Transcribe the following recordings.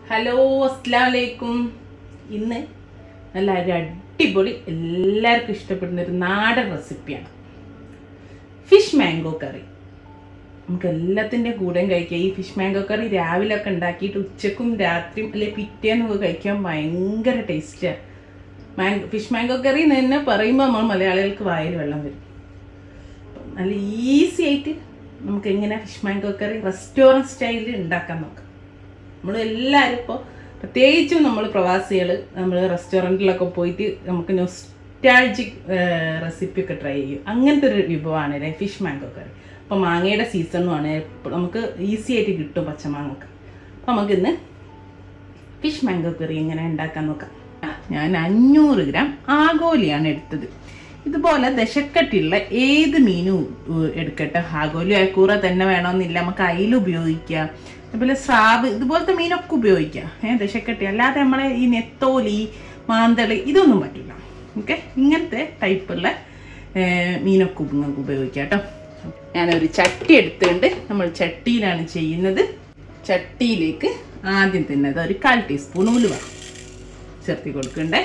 Hello അസ്സാം വലൈക്കും ഇന്ന് നല്ല ഒരു അടിപൊളി എല്ലാവർക്കും ഇഷ്ടപ്പെടുന്ന ഒരു നാടൻ റെസിപ്പിയാണ് ഫിഷ് മാംഗോ കറി നമുക്ക് എല്ലാത്തിൻ്റെ കൂടെയും കഴിക്കാം ഈ ഫിഷ് മാംഗോ കറി രാവിലെ ഒക്കെ ഉണ്ടാക്കിയിട്ട് ഉച്ചക്കും രാത്രിയും അല്ലെ പിറ്റേന്നൊക്കെ കഴിക്കാൻ ഭയങ്കര ടേസ്റ്റാണ് മാംഗോ ഫിഷ് മാംഗോ കറി എന്ന് തന്നെ പറയുമ്പോൾ നമ്മൾ മലയാളികൾക്ക് വായിൽ വെള്ളം വരും അപ്പം നല്ല ഈസി ആയിട്ട് നമുക്ക് എങ്ങനെ ഫിഷ് മാംഗോ കറി റെസ്റ്റോറൻറ്റ് സ്റ്റൈലിൽ ഉണ്ടാക്കാൻ നോക്കാം നമ്മൾ എല്ലാവരും ഇപ്പോൾ പ്രത്യേകിച്ചും നമ്മൾ പ്രവാസികൾ നമ്മൾ റെസ്റ്റോറൻറ്റിലൊക്കെ പോയിട്ട് നമുക്ക് നൊസ്റ്റാൾജിക് റെസിപ്പി ഒക്കെ ട്രൈ ചെയ്യും അങ്ങനത്തെ ഒരു വിഭവമാണ് അല്ലേ ഫിഷ് മാംഗോ കറി അപ്പോൾ മാങ്ങയുടെ സീസണുമാണ് എപ്പ- നമുക്ക് ഈസി ആയിട്ട് കിട്ടും പച്ചമാങ്ങൊക്കെ അപ്പോൾ നമുക്കിന്ന് ഫിഷ് മാംഗോ കറി എങ്ങനെ ഉണ്ടാക്കാൻ നോക്കാം ഞാൻ അഞ്ഞൂറ് ഗ്രാം ആഗോലിയാണ് എടുത്തത് ഇതുപോലെ ദശക്കട്ടിയുള്ള ഏത് മീനും ഉ- എടുക്കട്ടെ ആഗോലി അയക്കൂറ തന്നെ വേണമെന്നില്ല നമുക്ക് അയില ഉപയോഗിക്കാം അതുപോലെ സ്രാവ് ഇതുപോലത്തെ മീനൊക്കെ ഉപയോഗിക്കാം ഏഹ് ദശക്കട്ടി അല്ലാതെ നമ്മളെ ഈ നെത്തോലി മാന്തളി ഇതൊന്നും പറ്റില്ല ഓക്കെ ഇങ്ങനത്തെ ടൈപ്പുള്ള ഏഹ്, മീനൊക്കെ നിങ്ങൾക്ക് ഉപയോഗിക്കാം കേട്ടോ ഞാനൊരു ചട്ടി എടുത്തുകൊണ്ട് നമ്മൾ ചട്ടിയിലാണ് ചെയ്യുന്നത് ചട്ടിയിലേക്ക് ആദ്യം തന്നെ അത് ഒരു കാൽ ടീസ്പൂൺ ഉലുവ ചേർത്തി കൊടുക്കണ്ടേ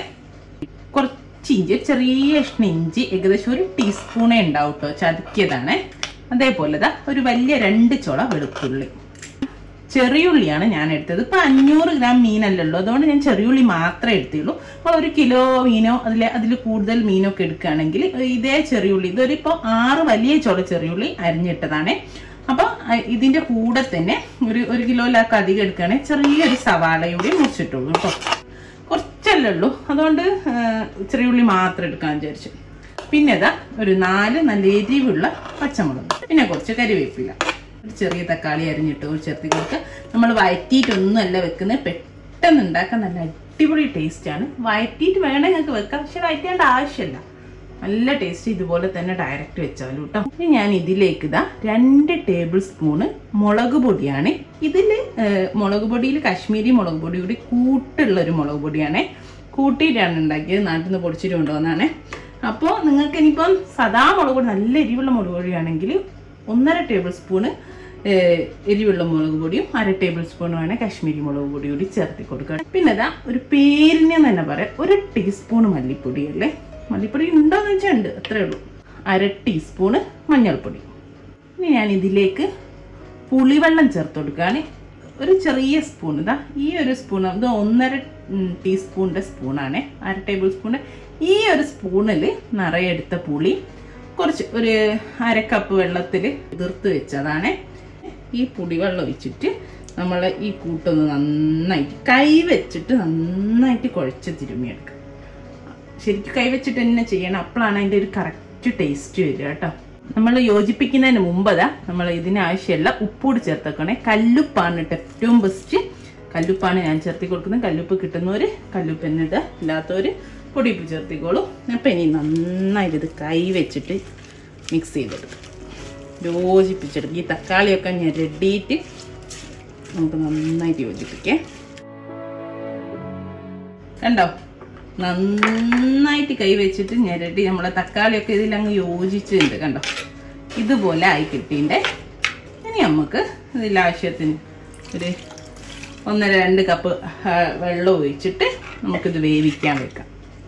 കുറച്ച് ഇഞ്ചി ഒരു ചെറിയ കഷ്ണം ഇഞ്ചി ഏകദേശം ഒരു ടീസ്പൂണേ ഉണ്ടാവും കേട്ടോ ചതുക്കിയതാണ് അതേപോലെ ദാ ഒരു വലിയ രണ്ട് ചുള വെളുത്തുള്ളി ചെറിയുള്ളിയാണ് ഞാൻ എടുത്തത് ഇപ്പൊ അഞ്ഞൂറ് ഗ്രാം മീനല്ലല്ലോ അതുകൊണ്ട് ഞാൻ ചെറിയുള്ളി മാത്രമേ എടുത്തുള്ളൂ അപ്പോൾ ഒരു കിലോ മീനോ അതിൽ അതിൽ കൂടുതൽ മീനൊക്കെ എടുക്കുകയാണെങ്കിൽ ഇതേ ചെറിയുള്ളി ഇതൊരു ഇപ്പോൾ ആറ് വലിയ ചുള ചെറിയുള്ളി അരിഞ്ഞിട്ടതാണ് അപ്പോൾ ഇതിന്റെ കൂടെ തന്നെ ഒരു ഒരു കിലോയിലൊക്കെ അധികം എടുക്കുകയാണെങ്കിൽ ചെറിയൊരു സവാളയൂടെ മുറിച്ചിട്ടുള്ളൂ കേട്ടോ കുറച്ചല്ലേ ഉള്ളൂ അതുകൊണ്ട് ആ, ചെറിയ ഉള്ളി മാത്രം എടുക്കാൻ വിചാരിച്ചു പിന്നെ ഇതാ ഒരു നാല് നല്ല എരിവുള്ള പച്ചമുളക് പിന്നെ കുറച്ച് കരിവേപ്പില ഒരു ചെറിയ തക്കാളി അരിഞ്ഞിട്ട് ഒരു ചേർത്തി കൊടുക്കുക നമ്മൾ വയറ്റിയിട്ടൊന്നുമല്ല വെക്കുന്നത് പെട്ടെന്ന് ഉണ്ടാക്കാൻ നല്ല അടിപൊളി ടേസ്റ്റാണ് വയറ്റിയിട്ട് വേണമെങ്കിൽ നിങ്ങൾക്ക് വെക്കാം പക്ഷെ വയറ്റേണ്ട ആവശ്യമില്ല നല്ല ടേസ്റ്റ് ഇതുപോലെ തന്നെ ഡയറക്റ്റ് വെച്ചാലും കേട്ടോ ഇനി ഞാൻ ഇതിലേക്ക് ഇതാ രണ്ട് ടേബിൾ സ്പൂണ് മുളക് പൊടിയാണ് ഇതിൽ മുളക് പൊടിയിൽ കാശ്മീരി മുളക് പൊടി കൂടി കൂട്ടുള്ള ഒരു മുളക് പൊടിയാണ് കൂട്ടിയിട്ടാണ് ഉണ്ടാക്കിയത് നാട്ടിൽ നിന്ന് പൊടിച്ചിട്ട് കൊണ്ടുവന്നാണ് അപ്പോൾ നിങ്ങൾക്ക് ഇനിയിപ്പം സദാ മുളക് പൊടി നല്ല എരിവുള്ള മുളക് പൊടിയാണെങ്കിൽ ഒന്നര ടേബിൾ സ്പൂണ് ഏഹ്, എരിവുള്ള മുളക് പൊടിയും അര ടേബിൾ സ്പൂൺ വേണേൽ കാശ്മീരി മുളക് പൊടി കൂടി ചേർത്തി കൊടുക്കുക പിന്നെ ഇതാ ഒരു പേരിന് തന്നെ പറയാം ഒരു ടീസ്പൂൺ മല്ലിപ്പൊടി അല്ലേ മല്ലിപ്പൊടി ഉണ്ടോയെന്ന് വെച്ചാൽ ഉണ്ട് അത്രേ ഉള്ളൂ അര ടീസ്പൂണ് മഞ്ഞൾപ്പൊടി ഇനി ഞാൻ ഇതിലേക്ക് പുളിവെള്ളം ചേർത്ത് കൊടുക്കുകയാണ് ഒരു ചെറിയ സ്പൂൺ ഇതാ ഈ ഒരു സ്പൂൺ ഇത് ഒന്നര ടീസ്പൂണിൻ്റെ സ്പൂണാണ് അര ടേബിൾ സ്പൂൺ ഈ ഒരു സ്പൂണിൽ നിറയെ എടുത്ത പുളി കുറച്ച് ഒരു അര കപ്പ് വെള്ളത്തിൽ കുതിർത്ത് വെച്ചതാണ് ഈ പുളിവെള്ളം ഒഴിച്ചിട്ട് നമ്മൾ ഈ കൂട്ടൊന്ന് നന്നായിട്ട് കൈ വെച്ചിട്ട് നന്നായിട്ട് കുഴച്ച് തിരുമ്മിയെടുക്കുക ശരിക്കും കൈവച്ചിട്ട് തന്നെ ചെയ്യണം അപ്പോഴാണ് അതിൻ്റെ ഒരു കറക്റ്റ് ടേസ്റ്റ് വരിക കേട്ടോ നമ്മൾ യോജിപ്പിക്കുന്നതിന് മുമ്പതാ നമ്മൾ ഇതിന് ആവശ്യമുള്ള ഉപ്പൂടി ചേർത്തേക്കണേ കല്ലുപ്പാണ് കേട്ടോ ഏറ്റവും ബെസ്റ്റ് കല്ലുപ്പാണ് ഞാൻ ചേർത്തി കൊടുക്കുന്നത് കല്ലുപ്പ് കിട്ടുന്നവർ കല്ലുപ്പ് തന്നെ ഇടുക ഇല്ലാത്തവർ പൊടിയുപ്പ് ചേർത്തിക്കോളൂ അപ്പം ഇനി നന്നായിട്ട് ഇത് കൈ വെച്ചിട്ട് മിക്സ് ചെയ്തെടുക്കും യോജിപ്പിച്ചെടുക്കും ഈ തക്കാളിയൊക്കെ ഞെരടിയിട്ട് നമുക്ക് നന്നായിട്ട് യോജിപ്പിക്കാം കണ്ടോ നന്നായിട്ട് കൈ വെച്ചിട്ട് ഞെരടി നമ്മളെ തക്കാളിയൊക്കെ ഇതിലങ്ങ് യോജിച്ചിട്ടുണ്ട് കണ്ടോ ഇതുപോലെ ആയി കിട്ടിൻ്റെ ഇനി നമുക്ക് ഇതിൽ ആവശ്യത്തിന് ഒരു ഒന്നര രണ്ട് കപ്പ് ആ, വെള്ളം ഒഴിച്ചിട്ട് നമുക്കിത് വേവിക്കാൻ വെക്കാം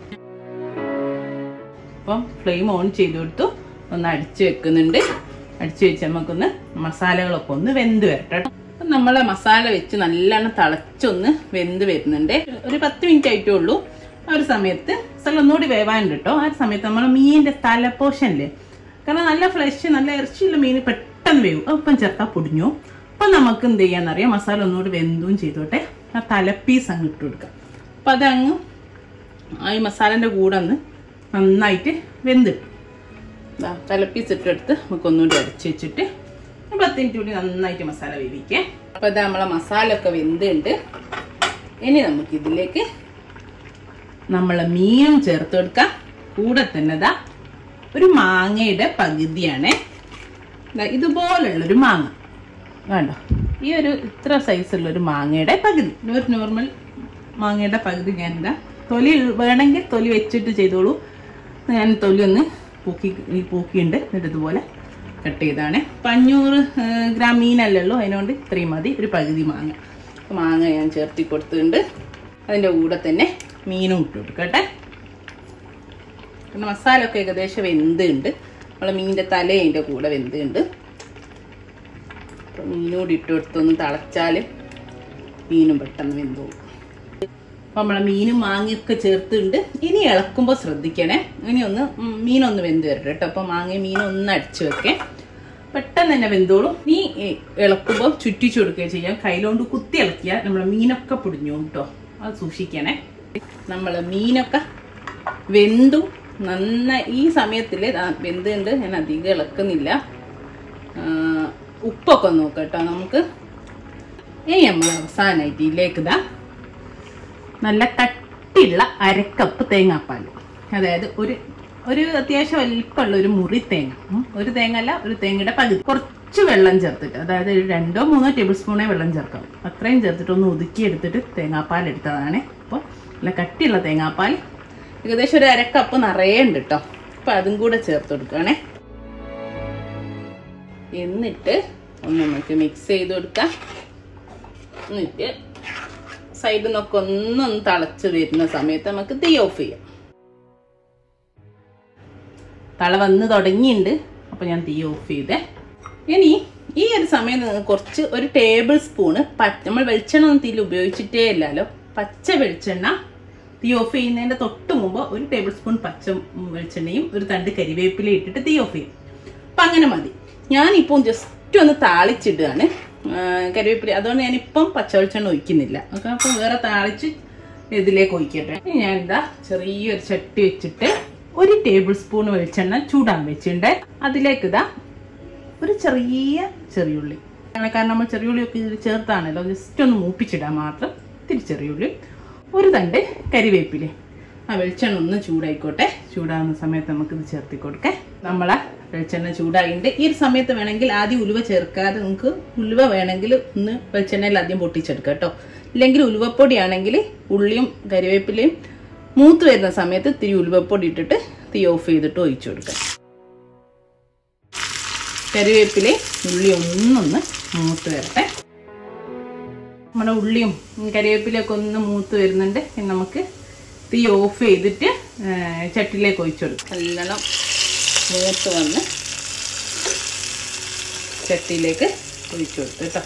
അപ്പം ഫ്ലെയിം ഓൺ ചെയ്ത് കൊടുത്തു ഒന്ന് അടിച്ച് വെക്കുന്നുണ്ട് അടിച്ച് വെച്ച് നമുക്കൊന്ന് മസാലകളൊക്കെ ഒന്ന് വെന്ത് വരട്ടെ കേട്ടോ അപ്പം നമ്മളെ മസാല വെച്ച് നല്ലോണം തിളച്ചൊന്ന് വെന്ത് വരുന്നുണ്ട് ഒരു പത്ത് മിനിറ്റ് ആയിട്ടേ ഉള്ളൂ ആ ഒരു സമയത്ത് മസാല ഒന്നുകൂടി വേവാനുണ്ട് കേട്ടോ ആ ഒരു സമയത്ത് നമ്മൾ മീനിന്റെ തലപ്പോഷനില്ലേ കാരണം നല്ല ഫ്ലഷ് നല്ല ഇറച്ചിയുള്ള മീൻ പെട്ടെന്ന് വേവും അപ്പം ചേർത്താൽ പൊടിഞ്ഞു അപ്പം നമുക്ക് എന്ത് ചെയ്യാന്നറിയാം മസാല ഒന്നുകൂടി വെന്തും ചെയ്തോട്ടെ ആ തലപ്പീസ് അങ്ങ് ഇട്ട് കൊടുക്കാം അപ്പം അതങ്ങ് ആ ഈ മസാലൻ്റെ കൂടെ ഒന്ന് നന്നായിട്ട് വെന്തിട്ടു ദാ തലപ്പീസ് ഇട്ടെടുത്ത് നമുക്ക് ഒന്നുകൂടി അരച്ച് വെച്ചിട്ട് ഒരു പത്ത് മിനിറ്റ് കൂടി നന്നായിട്ട് മസാല വേവിക്കാം അപ്പോൾ ഇതാ നമ്മളെ മസാല ഒക്കെ വെന്തുണ്ട് ഇനി നമുക്ക് ഇതിലേക്ക് നമ്മളെ മീനും ചേർത്ത് കൊടുക്കാം കൂടെ തന്നെ ദാ ഒരു മാങ്ങയുടെ പകുതിയാണ് ദാ ഇതുപോലുള്ളൊരു മാങ്ങ വേണ്ട ഈ ഒരു ഇത്ര സൈസുള്ള ഒരു മാങ്ങയുടെ പകുതി ഒരു നോർമൽ മാങ്ങയുടെ പകുതി ഞാൻ എന്താ തൊലി വേണമെങ്കിൽ തൊലി വെച്ചിട്ട് ചെയ്തോളൂ ഞാൻ തൊലി ഒന്ന് പൂക്കി ഈ പൂക്കിയുണ്ട് എന്നിട്ട് ഇതുപോലെ കട്ട് ചെയ്താണ് അപ്പം അഞ്ഞൂറ് ഗ്രാം മീനല്ലല്ലോ അതിനോണ്ട് ഇത്രയും മതി ഒരു പകുതി മാങ്ങ മാങ്ങ ഞാൻ ചേർത്തി കൊടുത്തിട്ടുണ്ട് അതിൻ്റെ കൂടെ തന്നെ മീനും ഇട്ട് കൊടുക്കട്ടെ പിന്നെ മസാല ഒക്കെ ഏകദേശം വെന്തുണ്ട് നമ്മളെ മീനിൻ്റെ തല അതിൻ്റെ കൂടെ വെന്തുണ്ട് അപ്പോൾ മീനും കൂടി ഇട്ട് കൊടുത്തൊന്ന് തിളച്ചാൽ മീനും പെട്ടെന്ന് വെന്തോളും അപ്പോൾ നമ്മളെ മീനും മാങ്ങയൊക്കെ ചേർത്തുണ്ട് ഇനി ഇളക്കുമ്പോൾ ശ്രദ്ധിക്കണേ ഇനി ഒന്ന് ഉം, മീനൊന്ന് വെന്ത് വരട്ടെ കേട്ടോ അപ്പോൾ മാങ്ങയും മീനും ഒന്ന് അടിച്ചു വെക്കേ പെട്ടെന്ന് തന്നെ വെന്തോളും നീ ഇളക്കുമ്പോൾ ചുറ്റിച്ചു കൊടുക്കുകയും ചെയ്യാം കയ്യിലോണ്ട് കുത്തി ഇളക്കിയാൽ നമ്മളെ മീനൊക്കെ പൊടിഞ്ഞു കേട്ടോ അത് സൂക്ഷിക്കണേ നമ്മളെ മീനൊക്കെ വെന്തു നന്നായി ഈ സമയത്തിൽ വെന്തുണ്ട് ഞാൻ അധികം ഇളക്കുന്നില്ല ആ, ഉപ്പൊക്കെ ഒന്ന് നോക്കാം കേട്ടോ നമുക്ക് ഇനി നമ്മൾ അവസാനമായിട്ട് ഇതിലേക്ക് ഇതാ നല്ല കട്ടിയുള്ള അരക്കപ്പ് തേങ്ങാപ്പാൽ അതായത് ഒരു ഒരു അത്യാവശ്യം വലിപ്പമുള്ള ഒരു മുറി തേങ്ങ ഉം. ഒരു തേങ്ങ അല്ല ഒരു തേങ്ങയുടെ പകുതി കുറച്ച് വെള്ളം ചേർത്തിട്ട് അതായത് ഒരു രണ്ടോ മൂന്നോ ടേബിൾ സ്പൂണേ വെള്ളം ചേർക്കാം അത്രയും ചേർത്തിട്ട് ഒന്ന് ഒതുക്കി എടുത്തിട്ട് തേങ്ങാപ്പാൽ എടുത്തതാണ് അപ്പോൾ നല്ല കട്ടിയുള്ള തേങ്ങാപ്പാൽ ഏകദേശം ഒരു അരക്കപ്പ് നിറയെ ഉണ്ട് കേട്ടോ അപ്പം അതും കൂടെ ചേർത്ത് കൊടുക്കുകയാണേ എന്നിട്ട് ഒന്ന് നമുക്ക് മിക്സ് ചെയ്ത് കൊടുക്കാം എന്നിട്ട് സൈഡിൽ നിന്നൊക്കെ ഒന്നൊന്ന് തിളച്ച് വരുന്ന സമയത്ത് നമുക്ക് തീ ഓഫ് ചെയ്യാം തള വന്ന് തുടങ്ങിയിട്ടുണ്ട് അപ്പോൾ ഞാൻ തീ ഓഫ് ചെയ്തേ ഇനി ഈ ഒരു സമയം നിങ്ങൾ കുറച്ച് ഒരു ടേബിൾ സ്പൂണ് പച്ച നമ്മൾ വെളിച്ചെണ്ണ ഒന്നും തീയിൽ ഉപയോഗിച്ചിട്ടേ ഇല്ലല്ലോ പച്ച വെളിച്ചെണ്ണ തീ ഓഫ് ചെയ്യുന്നതിൻ്റെ തൊട്ട് മുമ്പ് ഒരു ടേബിൾ സ്പൂൺ പച്ച വെളിച്ചെണ്ണയും ഒരു തണ്ട് കരിവേപ്പില ഇട്ടിട്ട് തീ ഓഫ് ചെയ്യും അപ്പം അങ്ങനെ മതി ഞാനിപ്പോൾ ജസ്റ്റ് ഒന്ന് താളിച്ചിടുകയാണ് ആ, കരിവേപ്പില അതുകൊണ്ട് ഞാനിപ്പം പച്ച വെളിച്ചെണ്ണ ഒഴിക്കുന്നില്ല ഓക്കെ അപ്പം വേറെ താളിച്ച് ഇതിലേക്ക് ഒഴിക്കട്ടെ ഇനി ഞാനിതാ ചെറിയൊരു ചട്ടി വെച്ചിട്ട് ഒരു ടേബിൾ സ്പൂൺ വെളിച്ചെണ്ണ ചൂടാൻ വെച്ചിട്ടുണ്ട് അതിലേക്ക് ഇതാ ഒരു ചെറിയ ചെറിയുള്ളി അങ്ങനെ കാരണം നമ്മൾ ചെറിയുള്ളിയൊക്കെ ഇതിൽ ചേർത്താണല്ലോ ജസ്റ്റ് ഒന്ന് മൂപ്പിച്ചിടാൻ മാത്രം ഇത്തിരി ചെറിയുള്ളി ഒരു തണ്ട് കരിവേപ്പില ആ വെളിച്ചെണ്ണ ഒന്ന് ചൂടായിക്കോട്ടെ ചൂടാകുന്ന സമയത്ത് നമുക്കിത് ചേർത്തി കൊടുക്കേ നമ്മളെ വെളിച്ചെണ്ണ ചൂടായിട്ടുണ്ട് ഈ ഒരു സമയത്ത് വേണമെങ്കിൽ ആദ്യം ഉലുവ ചേർക്കാതെ നിങ്ങൾക്ക് ഉലുവ വേണമെങ്കിൽ ഒന്ന് വെളിച്ചെണ്ണയിൽ ആദ്യം പൊട്ടിച്ചെടുക്കുക കേട്ടോ ഇല്ലെങ്കിൽ ഉലുവപ്പൊടിയാണെങ്കിൽ ഉള്ളിയും കരിവേപ്പിലയും മൂത്ത് വരുന്ന സമയത്ത് ഇത്തിരി ഉലുവപ്പൊടി ഇട്ടിട്ട് തീ ഓഫ് ചെയ്തിട്ട് ഒഴിച്ചു കൊടുക്കുക കരിവേപ്പില ഉള്ളി ഒന്നൊന്ന് മൂത്ത് വരട്ടെ നമ്മുടെ ഉള്ളിയും കരിവേപ്പിലൊക്കെ ഒന്ന് മൂത്ത് വരുന്നുണ്ട് ഇനി നമുക്ക് തീ ഓഫ് ചെയ്തിട്ട് ആ, ചട്ടിയിലേക്ക് ഒഴിച്ചു കൊടുക്കും നല്ലോണം മൂത്ത് വന്ന് ചട്ടിയിലേക്ക് ഒഴിച്ചു കൊടുത്തു കേട്ടോ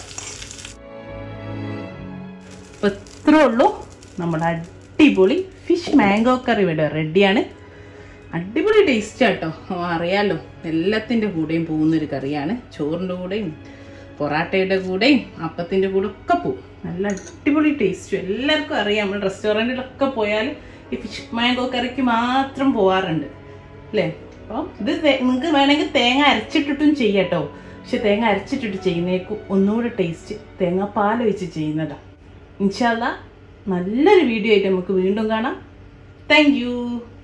അപ്പോൾ ഇത്രേ ഉള്ളൂ നമ്മുടെ അടിപൊളി ഫിഷ് മാംഗോ കറി ഇവിടെ റെഡിയാണ് അടിപൊളി ടേസ്റ്റ് ആട്ടോ അറിയാലോ എല്ലാത്തിൻ്റെ കൂടെയും പോകുന്നൊരു കറിയാണ് ചോറിൻ്റെ കൂടെയും പൊറാട്ടയുടെ കൂടെയും അപ്പത്തിൻ്റെ കൂടെ ഒക്കെ പോകും നല്ല അടിപൊളി ടേസ്റ്റും എല്ലാവർക്കും അറിയാം നമ്മൾ റെസ്റ്റോറൻറ്റിലൊക്കെ പോയാൽ ഈ ഫിഷ് മാംഗോ കറിക്ക് മാത്രം പോവാറുണ്ട് അല്ലേ അപ്പോൾ ഇത് നിങ്ങൾക്ക് വേണമെങ്കിൽ തേങ്ങ അരച്ചിട്ടിട്ടും ചെയ്യാട്ടോ പക്ഷെ തേങ്ങ അരച്ചിട്ടിട്ട് ചെയ്യുന്നേക്കും ഒന്നുകൂടെ ടേസ്റ്റ് തേങ്ങാപ്പാൽ വെച്ച് ചെയ്യുന്നതാണ് ഇൻഷാല്ല നല്ലൊരു വീഡിയോ ആയിട്ട് നമുക്ക് വീണ്ടും കാണാം താങ്ക്